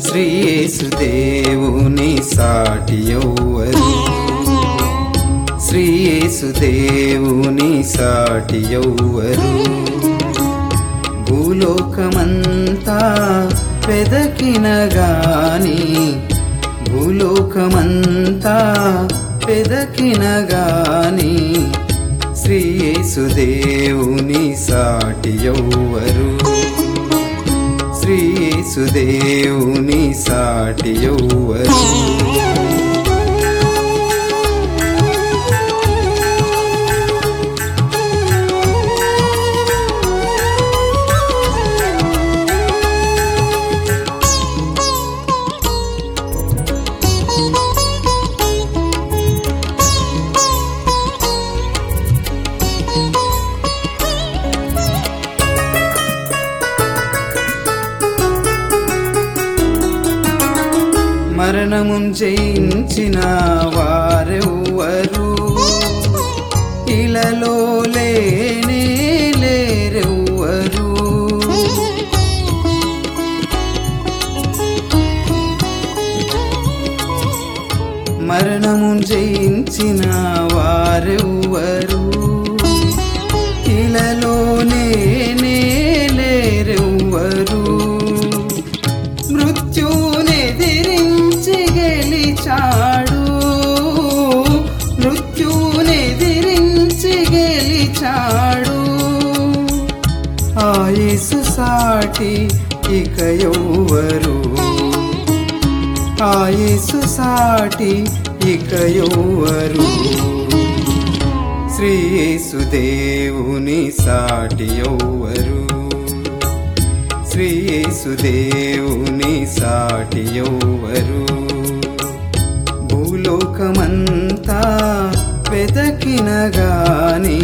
శ్రీయేసుదేవుని సాటి ఎవ్వరు శ్రీయేసుదేవుని సాటి ఎవ్వరు భూలోకమంతా వెదకిన గాని భూలోకమంతా వెదకిన గాని శ్రీయేసుదేవుని సాటి ఎవ్వరు శ్రీయేసుదేవుని సాటి ఎవ్వరు మరణముం జయించిన వారెవ్వరు ఇలలో లేనే లేరెవ్వరు మరణముం జయించిన వారెవ్వరు ఇలలో లేనే లేరెవ్వరు మృత్యునెదిరించి గెలిచాడు మృత్యునెదిరించి గెలిచాడు ఆయుసు సాటి ఇక ఎవ్వరు ఆయుసు సాటి ఇక ఎవ్వరు శ్రీయేసుదేవుని సాటి ఎవ్వరు శ్రీయేసుదేవుని సాటి ఎవ్వరు భూలోకమంతా వెదకిన గాని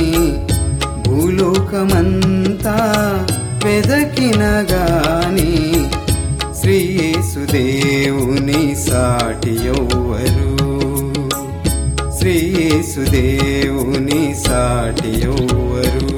భూలోకమంతా వెదకిన గాని శ్రీయేసుదేవుని సాటి ఎవ్వరు శ్రీయేసుదేవుని సాటి ఎవ్వరు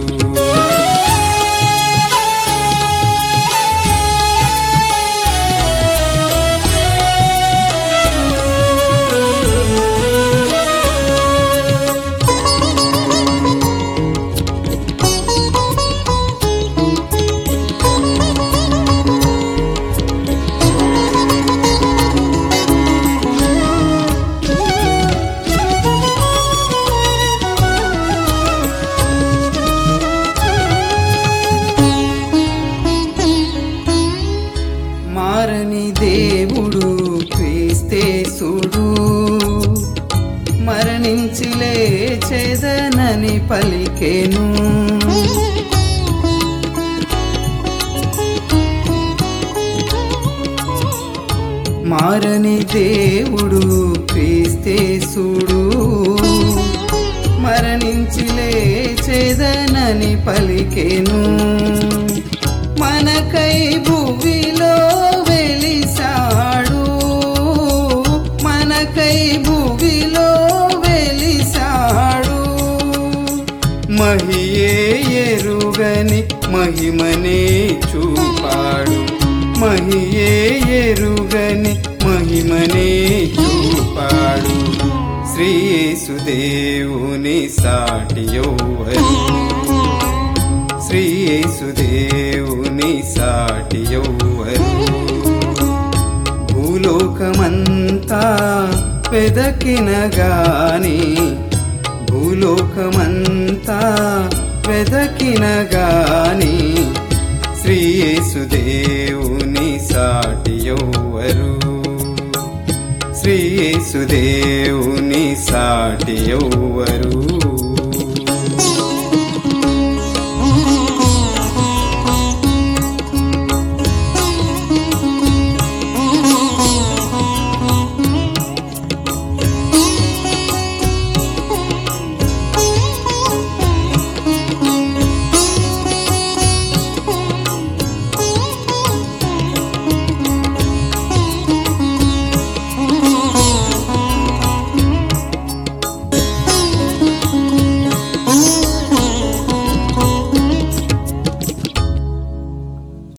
మారని దేవుడు క్రీస్తేసుడు మరణించి లేచేదనని పలికెను మారని దేవుడు క్రీస్తేసుడు మరణించి లేచేదనని పలికెను మనకై భువిలో వెలిసాడు మనకై భువిలో వెలిసాడు మహియే ఎరుగని మహిమనే చూపాడు మహియే ఎరుగని మహిమనే చూపాడు శ్రీయేసుదేవుని సాటి ఎవ్వరు శ్రీయేసుదేవుని సాటి ఎవ్వరు భూలోకమంతా వెదకిన గాని భూలోకమంతా వెదకిన గాని శ్రీయేసుదేవుని సాటి ఎవ్వరు శ్రీయేసుదేవుని సాటి ఎవ్వరు